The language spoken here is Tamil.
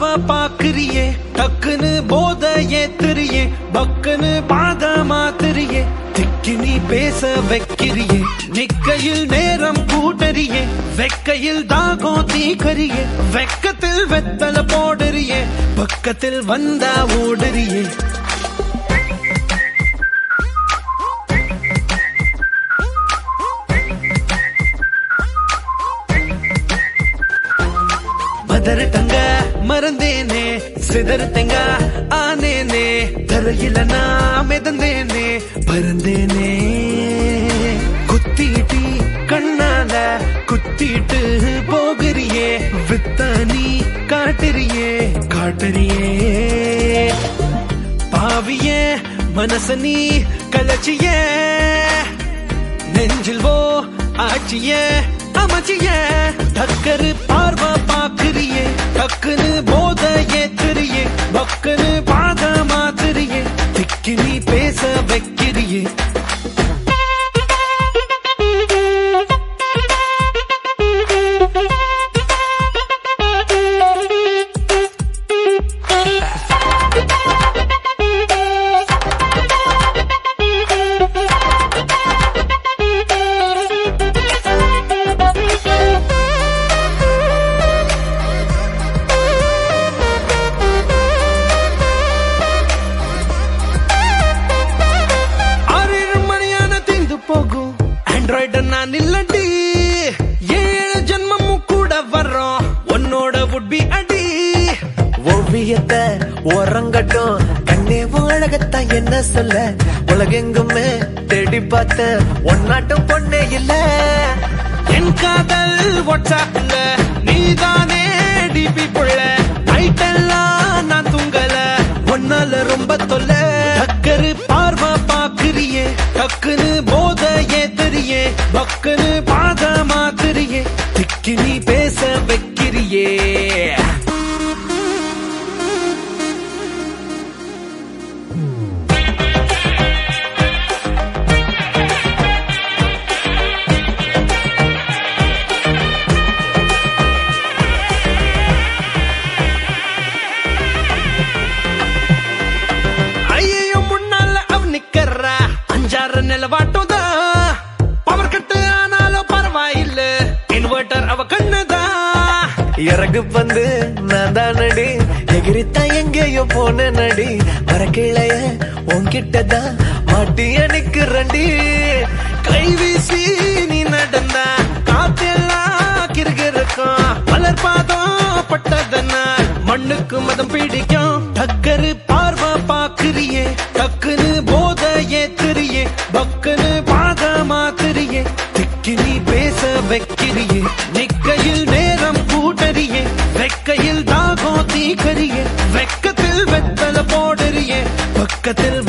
பார்வை பாக்குறியே டக்குன்னு போத ஏத்துறியே பக்குன்னு பாத மாத்துறியே திக்கி நீ பேச வைக்கிறியே நிக்கையில் நேரம் கூட்டறியே வெக்கையில் தாகம் தீக்கறியே வெக்கத்தில் வெத்தல போடுறியே பக்கத்தில் வந்தா ஓடுறியே மதரட்டங்க மறந்தேனே சிதறத்தங்க ஆனேனே தரையில நான் மிதந்தேனே பறந்தேனே குத்திட்டி கண்ணால குத்திட்டு போகிறியே வித்தானி காட்டுறியே காட்டுறியே பாவியே மனச நீ கலச்சியே நெஞ்சில் ஓ ஆட்சிய அமைச்சிய டக்கரு பார்வை பாக்குறியே டக்குன்னு போத ஏத்துறியே பக்குன்னு பாத மாத்துறியே திக்கி நீ பேச வைக்கிறியே ஆறு மணியான தீந்து போகும் ஆண்ட்ராய்டு நான் இல்லடி ஏழு ஜென்மமும் கூட வர்றோம் உன்னோட உட்பி அடி ஓவியத்தை உறங்கட்டும் கண்ணே அழகத்தான் என்ன சொல்ல உலகெங்குமே தேடி பார்த்த ஒன்னாட்டம் பொண்ணே இல்ல என் காதல் வாட்ஸ்அப்ல நீதானே டிபி புள்ள நைட்டெல்லாம் நான் தூங்கல ஒன்னால ரொம்ப தொல்ல டக்கரு பார்வை பாக்குறியே டக்குன்னு போத ஏத்துறியே பக்குன்னு பாத மாத்துறியே திக்கி நீ பேச வைக்கிறியே ஐயோ முன்னால அவ நிக்கிறா அஞ்சாறு நிலவாட்டுதா பவர் கட்டு ஆனாலும் பரவாயில்ல இன்வெர்டர் அவ கண்ணுதான் இறகு பந்து நான் தான் நடி எகிரித்தான் எங்கேயோ போன நடி மரக்கிளைய உன்கிட்டதான் மாட்டிய நிக்கிறண்டி கை வீசி நீ நடந்தா காத்தெல்லாம் கிருகிருக்கும் மலர் பாதம் பட்டதனால் மண்ணுக்கு மதம் பிடிக்கும் டக்கரு பார்வை பாக்குறியே டக்குன்னு போத ஏத்துறியே பக்குன்னு பாத மாத்துறியே திக்கி நீ பேச வைக்கிறியே நிக்கையில் நேரம் கூட்டறியே வெக்கையில் தாகம் தீக்கறியே வெக்கத்தில் வெத்தல போடுறியே பக்கத்தில்